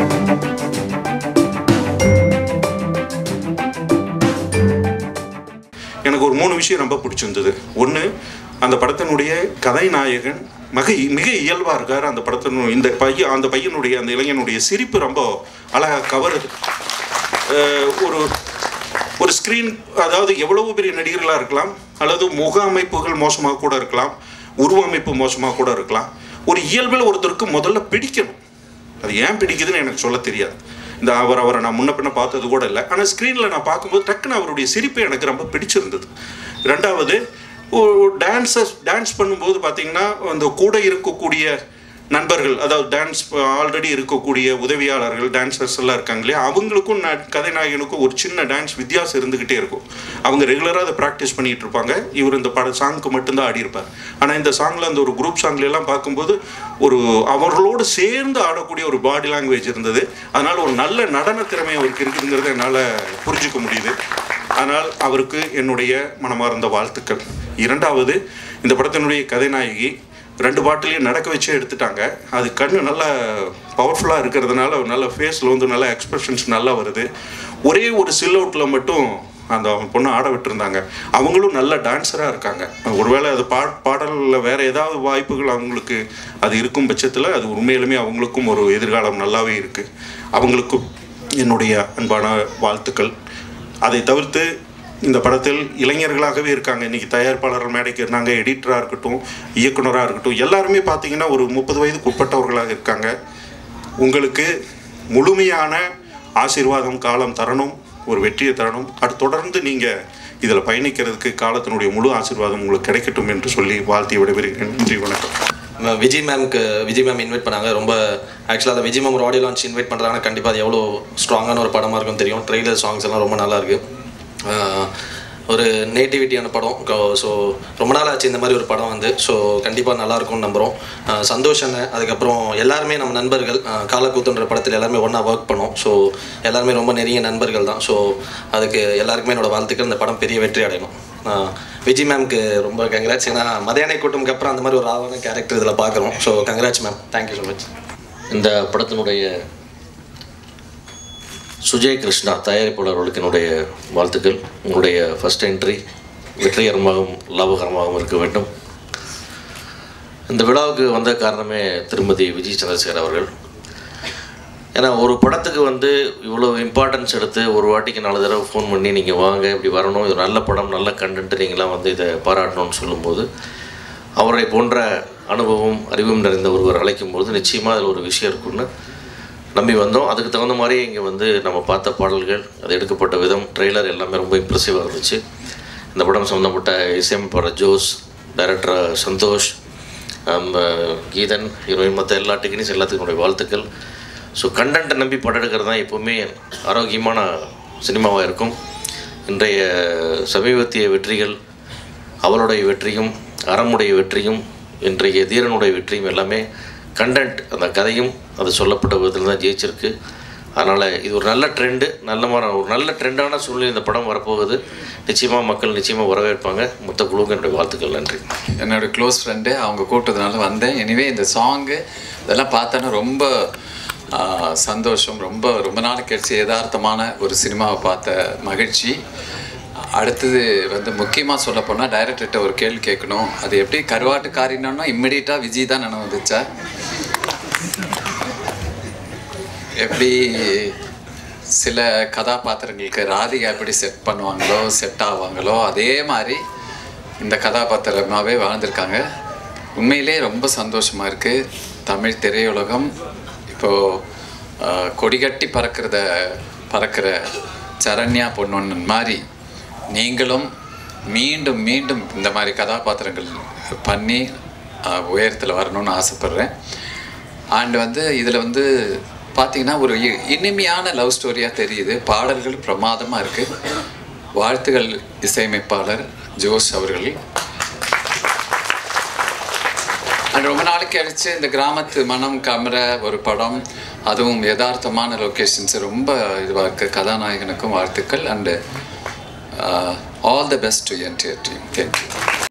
எனக்கு ஒரு மூணு விஷயம் ரொம்ப பிடிச்சிருந்தது ஒன்று அந்த படத்தினுடைய கதைநாயகன் மிக மிக இயல்பாக இருக்கார் அந்த படத்தின் இந்த பையன் அந்த பையனுடைய அந்த இளைஞனுடைய சிரிப்பு ரொம்ப அழகாக கவருது அஹ் ஒரு ஒரு ஸ்க்ரீன் அதாவது எவ்வளவு பெரிய நடிகர்களாக இருக்கலாம் அல்லது முக அமைப்புகள் மோசமாக கூட இருக்கலாம் உருவ அமைப்பு மோசமாக கூட இருக்கலாம் ஒரு இயல்பில் ஒருத்தருக்கு முதல்ல பிடிக்கணும் அது ஏன் பிடிக்குதுன்னு எனக்கு சொல்ல தெரியாது இந்த அவர் அவரை நான் முன்ன பின்ன பார்த்தது கூட இல்லை ஆனால் ஸ்க்ரீனில் நான் பார்க்கும்போது டக்குன்னு அவருடைய சிரிப்பு எனக்கு ரொம்ப பிடிச்சிருந்தது ரெண்டாவது டான்ஸஸ் டான்ஸ் பண்ணும்போது பார்த்தீங்கன்னா அந்த கூட இருக்கக்கூடிய நண்பர்கள் அதாவது டான்ஸ் ஆல்ரெடி இருக்கக்கூடிய உதவியாளர்கள் டான்சர்ஸ் எல்லாம் இருக்காங்க இல்லையா அவங்களுக்கும் ந- கதைநாயகனுக்கும் ஒரு சின்ன டான்ஸ் வித்தியாசம் இருந்துக்கிட்டே இருக்கும் அவங்க ரெகுலராக அதை ப்ராக்டிஸ் பண்ணிட்டு இருப்பாங்க இவர் இந்த பட சாங்க்கு மட்டும்தான் ஆடியிருப்பார் ஆனால் இந்த சாங்கில் அந்த ஒரு குரூப் சாங்ல எல்லாம் பார்க்கும்போது ஒரு அவர்களோடு சேர்ந்து ஆடக்கூடிய ஒரு பாடி லாங்குவேஜ் இருந்தது அதனால் ஒரு நல்ல நடன திறமை அவருக்கு இருக்குதுங்கிறத என்னால் புரிஞ்சுக்க முடியுது ஆனால் அவருக்கு என்னுடைய மனமார்ந்த வாழ்த்துக்கள் இரண்டாவது இந்த படத்தினுடைய கதைநாயகி ரெண்டு பாட்டிலையும் நடக்க வச்சே எடுத்துட்டாங்க அது கண்ணு நல்லா பவர்ஃபுல்லாக இருக்கிறதுனால நல்ல ஃபேஸில் வந்து நல்ல எக்ஸ்பிரஷன்ஸ் நல்லா வருது ஒரே ஒரு சில் அவுட்டில் மட்டும் அந்த அவங்க பொண்ணு ஆட விட்டுருந்தாங்க அவங்களும் நல்ல டான்ஸராக இருக்காங்க ஒருவேளை அது பா பாடலில் வேறு ஏதாவது வாய்ப்புகள் அவங்களுக்கு அது இருக்கும் பட்சத்தில் அது உண்மையிலுமே அவங்களுக்கும் ஒரு எதிர்காலம் நல்லாவே இருக்குது அவங்களுக்கும் என்னுடைய அன்பான வாழ்த்துக்கள் அதை தவிர்த்து இந்த படத்தில் இளைஞர்களாகவே இருக்காங்க இன்னைக்கு தயாரிப்பாளர்கள் மேடைக்கு இருந்தாங்க எடிட்டராக இருக்கட்டும் இயக்குனராக இருக்கட்டும் எல்லாருமே பார்த்தீங்கன்னா ஒரு முப்பது வயதுக்கு உட்பட்டவர்களாக இருக்காங்க உங்களுக்கு முழுமையான ஆசீர்வாதம் காலம் தரணும் ஒரு வெற்றியை தரணும் அது தொடர்ந்து நீங்கள் இதில் பயணிக்கிறதுக்கு காலத்தினுடைய முழு ஆசீர்வாதம் உங்களுக்கு கிடைக்கட்டும் என்று சொல்லி வாழ்த்தி விடைபெறுகிறேன் நன்றி வணக்கம் ம- விஜய் மேம்க்கு விஜய் மேம் இன்வைட் பண்ணாங்க ரொம்ப ஆக்சுவலாக அந்த விஜய் மேம் ஒரு ஆடியோ லான்ச் இன்வைட் பண்ணுறாங்கன்னா கண்டிப்பாக அது எவ்வளோ ஸ்ட்ராங்கான ஒரு படமாக இருக்கும் தெரியும் ட்ரெய்லர் சாங்ஸ் எல்லாம் ரொம்ப நல்லா இருக்கு ஆஹ் ஒரு நேட்டிவிட்டியான படம் ஸோ ரொம்ப நாள் ஆச்சு இந்த மாதிரி ஒரு படம் வந்து ஸோ கண்டிப்பாக நல்லா இருக்கும்னு நம்புகிறோம் ஆஹ் சந்தோஷ் அண்ணன் அதுக்கப்புறம் எல்லாருமே நம்ம நண்பர்கள் ஆஹ் காலக்கூத்துன்ற படத்தில் எல்லாருமே ஒன்றா ஒர்க் பண்ணோம் ஸோ எல்லாருமே ரொம்ப நெருங்கிய நண்பர்கள் தான் ஸோ அதுக்கு எல்லாருக்குமே என்னோட வாழ்த்துக்கள் இந்த படம் பெரிய வெற்றி அடையணும் ஆஹ் விஜய் மேம்க்கு ரொம்ப கங்க்ராட்ஸ் ஏன்னா மதியான கூட்டமுக்கு அப்புறம் அந்த மாதிரி ஒரு ஆவான கேரக்டர் இதில் பார்க்குறோம் so congrats ma'am thank you so much இந்த படத்தினுடைய சுஜய் கிருஷ்ணா தயாரிப்பாளர்களுக்கு என்னுடைய வாழ்த்துக்கள் உங்களுடைய ஃபர்ஸ்ட் என்ட்ரி வெற்றிகரமாகவும் லாபகரமாகவும் இருக்க வேண்டும் இந்த விழாவுக்கு வந்த காரணமே திருமதி விஜய் சந்திரசேகர் அவர்கள் ஏன்னா ஒரு படத்துக்கு வந்து இவ்வளோ இம்பார்ட்டன்ஸ் எடுத்து ஒரு வாட்டிக்கு நாலு தடவை ஃபோன் பண்ணி நீங்கள் வாங்க இப்படி வரணும் இது நல்ல படம் நல்ல கண்டென்ட் நீங்களாம் வந்து இதை பாராட்டணும்னு சொல்லும்போது அவரை போன்ற அனுபவம் அறிவும் நிறைந்த ஒருவர் அழைக்கும் போது நிச்சயமாக அதில் ஒரு விஷயம் இருக்குன்னு நம்பி வந்தோம் அதுக்கு தகுந்த மாதிரி இங்கே வந்து நம்ம பார்த்த பாடல்கள் அது எடுக்கப்பட்ட விதம் ட்ரெய்லர் எல்லாமே ரொம்ப இம்ப்ரெசிவாக இருந்துச்சு இந்த படம் சம்மந்தப்பட்ட இசையமைப்பாளர் ஜோஸ் டைரக்டர் சந்தோஷ் நம்ம கீதன் ஹீரோயின் மற்ற எல்லா டெக்னிக்ஸ் எல்லாத்துக்கும் என்னுடைய வாழ்த்துக்கள் ஸோ கண்டென்ட்டை நம்பி படம் எடுக்கிறது தான் எப்போவுமே ஆரோக்கியமான சினிமாவாக இருக்கும் இன்றைய சமீபத்திய வெற்றிகள் அவளுடைய வெற்றியும் அறமுடைய வெற்றியும் இன்றைய தீரனுடைய வெற்றியும் எல்லாமே கண்டென்ட் அந்த கதையும் அது சொல்லப்பட்ட விதத்தில் தான் ஜெயிச்சிருக்கு அதனால் இது ஒரு நல்ல ட்ரெண்டு நல்ல மாதிரி ஒரு நல்ல ட்ரெண்டான சூழ்நிலை இந்த படம் வரப்போகுது நிச்சயமாக மக்கள் நிச்சயமாக வரவேற்பாங்க மொத்த குழுவுக்கு என்னுடைய வாழ்த்துக்கள் நன்றி என்னோட க்ளோஸ் ஃப்ரெண்டு அவங்க கூப்பிட்டதுனால வந்தேன் எனிவே இந்த சாங்கு இதெல்லாம் பார்த்தோன்னா ரொம்ப ஆ, சந்தோஷம் ரொம்ப ரொம்ப நாள் கழிச்சு யதார்த்தமான ஒரு சினிமாவை பார்த்த மகிழ்ச்சி அடுத்தது வந்து முக்கியமாக சொல்ல போனால் டைரக்டர்கிட்ட ஒரு கேள்வி கேட்கணும் அது எப்படி கருவாட்டு காரினோன்னா இம்மிடியட்டாக விஜய் தான் நினைவு வந்துச்சா எப்படி சில கதாபாத்திரங்களுக்கு ராதிகா எப்படி செட் பண்ணுவாங்களோ செட் ஆவாங்களோ அதே மாதிரி இந்த கதாபாத்திரமாகவே வாழ்ந்திருக்காங்க உண்மையிலே ரொம்ப சந்தோஷமாக இருக்குது தமிழ் திரையுலகம் இப்போது கொடிகட்டி பறக்கிறத பறக்கிற சரண்யா பொன்னொன்னு மாதிரி நீங்களும் மீண்டும் மீண்டும் இந்த மாதிரி கதாபாத்திரங்கள் பண்ணி உயரத்தில் வரணும்னு ஆசைப்பட்றேன் அண்ட் வந்து இதில் வந்து பார்த்தீங்கன்னா ஒரு இ- இனிமையான லவ் ஸ்டோரியாக தெரியுது பாடல்கள் பிரமாதமாக இருக்குது வாழ்த்துகள் இசையமைப்பாளர் ஜோஸ் அவர்கள் அண்ட் ரொம்ப நாளைக்கு கழிச்சு இந்த கிராமத்து மனம் கமர ஒரு படம் அதுவும் யதார்த்தமான லொக்கேஷன்ஸ் ரொம்ப இதுவாக இருக்குது கதாநாயகனுக்கும் வாழ்த்துக்கள் and all the best to NTR team thank you